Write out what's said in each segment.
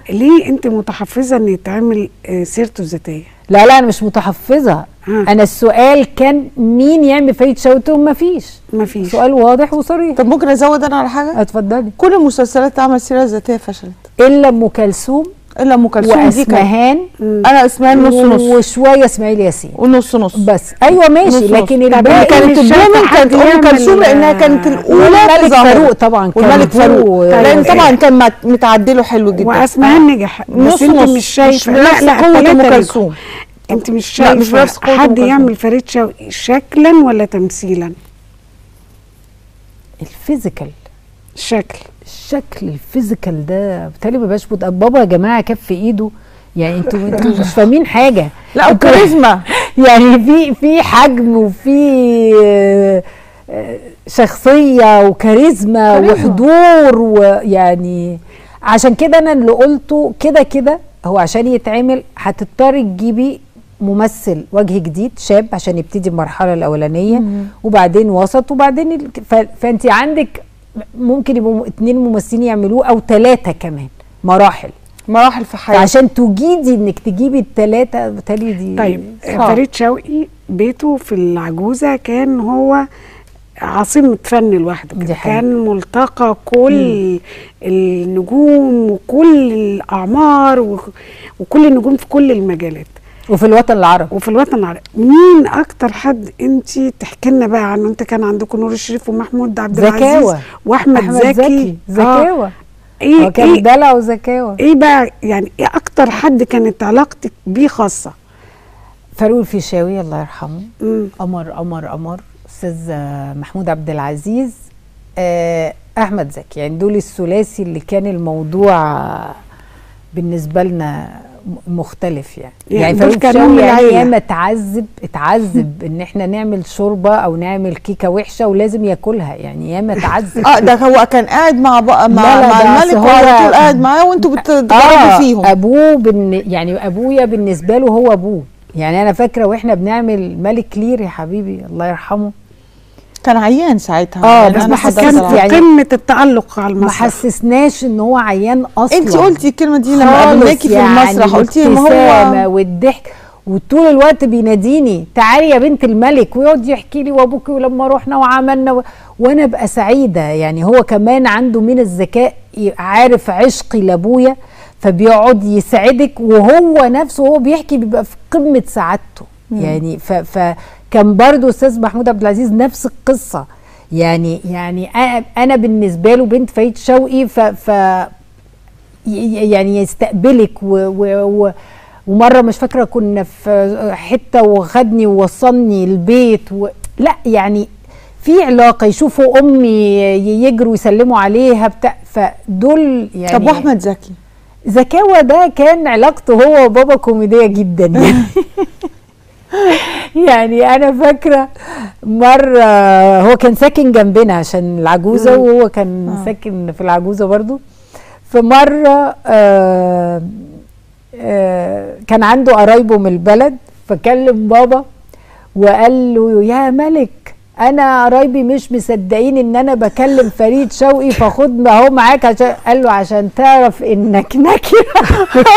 ليه انت متحفظه ان يتعمل آه، سيرته الذاتيه لا لا انا مش متحفظه ها. انا السؤال كان مين يعمل فريد شوقي مفيش مفيش سؤال واضح وصريح طب ممكن ازود انا على حاجه اتفضلي كل المسلسلات تعمل سيره ذاتيه فشلت الا ام كلثوم الا ام كلثوم دي كانت واسمهان انا اسمها نص نص وشويه اسماعيل ياسين ونص نص بس ايوه ماشي نص نص. لكن طب الباقي كانت مش شايفة البومن كانت حد ام يعمل- كلثوم لانها كانت الاولى والملك تظهر. فاروق طبعا كان والملك فاروق هو- لان طيب. طبعا كان مت- متعدله حلو جدا واسمهان نجح نص بس انت نص. مش شايفه مش بنفس قوة التلاتة ام نجحوا. كلثوم انت مش لا، مش شايفه بنفس قوة أم حد كلثوم. يعمل فريد شوقي شكلا ولا تمثيلا الفيزيكال شكل الشكل الفيزيكال ده بالتالي ما بقاش مت- بابا يا جماعه كف في ايده يعني انتوا انتوا مش فاهمين حاجه لا انتوا- وكاريزما يعني في في حجم وفي آه، آه، شخصيه وكاريزما كاريزما. وحضور ويعني عشان كده انا اللي قلته كده كده هو عشان يتعمل هتضطري تجيبي ممثل وجه جديد شاب عشان يبتدي المرحله الاولانيه وبعدين وسط وبعدين ال- ف- فانت عندك ممكن يبقوا اتنين ممثلين يعملوه او ثلاثه كمان مراحل مراحل في حياتي فعشان تجيدي انك تجيبي الثلاثه بالتالي دي طيب صعب. فريد شوقي بيته في العجوزه كان هو عاصمة فن لوحده دي كده. حقيقة. كان ملتقى كل النجوم وكل الأعمار وك- وكل النجوم في كل المجالات وفي الوطن العربي وفي الوطن العربي مين أكتر حد أنت تحكي لنا بقى عنه أنت كان عندكم نور الشريف ومحمود عبد العزيز زكاوة. وأحمد احمد زكي زكي آه. زكاوة إيه هو كان إيه دلع وزكاوة ايه بقى يعني ايه اكتر حد كانت علاقتك بيه خاصه فاروق الفيشاوي الله يرحمه مم. قمر قمر قمر استاذ آه، محمود عبد العزيز آه، احمد زكي يعني دول الثلاثي اللي كان الموضوع آه، بالنسبه لنا م- مختلف يعني يعني يعني دول فاروق كانوا الفيشاوي من يعني العيلة. ياما اتعذب اتعذب ان احنا نعمل شوربه او نعمل كيكه وحشه ولازم ياكلها يعني ياما اتعذب اه ده هو كان قاعد مع بقى مع, لا، لا، مع ده الملك أصل وعلى هو- طول قاعد معاه وانتوا بتضربوا آه فيهم ابوه بن يعني ابويا بالنسبه له هو ابوه يعني انا فاكره واحنا بنعمل ملك لير يا حبيبي الله يرحمه كان عيان ساعتها آه، يعني بس أنا ما بس حضرت كان حسيت العرض. في يعني- قمه التالق على ما المسرح حسسناش ان هو عيان اصلا انت قلتي الكلمه دي لما خالص قابلناكي في يعني المسرح قلتي ما الابتسامة هو والضحك وطول الوقت بيناديني تعالي يا بنت الملك ويقعد يحكي لي وابوكي ولما رحنا وعملنا و... وانا ابقى سعيده يعني هو كمان عنده من الذكاء ي- عارف عشقي لابويا فبيقعد يسعدك وهو نفسه وهو بيحكي بيبقى في قمه سعادته يعني ف... فكان برضو استاذ محمود عبد العزيز نفس القصه يعني يعني أنا- انا بالنسبه له بنت فريد شوقي ف, ف... ي- يعني يستقبلك و, و, و ومره مش فاكره كنا في حته وخدني ووصلني البيت و... لا يعني في علاقه يشوفوا امي ي- يجروا يسلموا عليها بتاع فدول يعني طب واحمد زكي زكاوة ده كان علاقته هو وبابا كوميدية جدا يعني يعني انا فاكره مره هو كان ساكن جنبنا عشان العجوزه وهو كان آه. ساكن في العجوزه برضو فمره آه آه كان عنده قرايبه من البلد فكلم بابا وقال له يا ملك انا قرايبي مش مصدقين ان انا بكلم فريد شوقي فخد ما هو معاك عشان قال له عشان تعرف انك نكره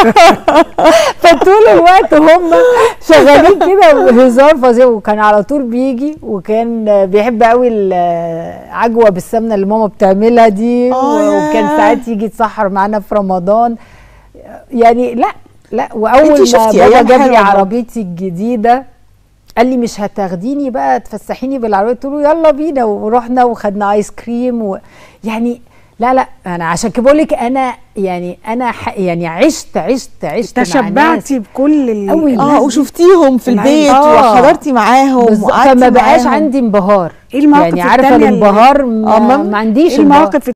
فطول الوقت هم شغالين كده هزار فظيع وكان على طول بيجي وكان بيحب قوي العجوه بالسمنه اللي ماما بتعملها دي آه ياه. وكان ساعات يجي يتسحر معانا في رمضان يعني لا لا انتي واول ما شفتي بابا أيام جاب لي حلوة برضه. عربيتي الجديده قال لي مش هتاخديني بقى تفسحيني بالعربيه قلت له يلا بينا ورحنا وخدنا ايس كريم و... يعني لا لا انا عشان كده بقول لك انا يعني انا ح... يعني عشت عشت عشت مع ناس تشبعتي بكل ال- أوي. الناس اه دي. وشفتيهم في العين. البيت آه. وحضرتي معاهم بالظبط، وقعدتي فما بقاش معاهم. عندي انبهار ايه المواقف يعني عارفه التانية اللي- الانبهار آه، ما, ما- ما عنديش ايه انبهار. المواقف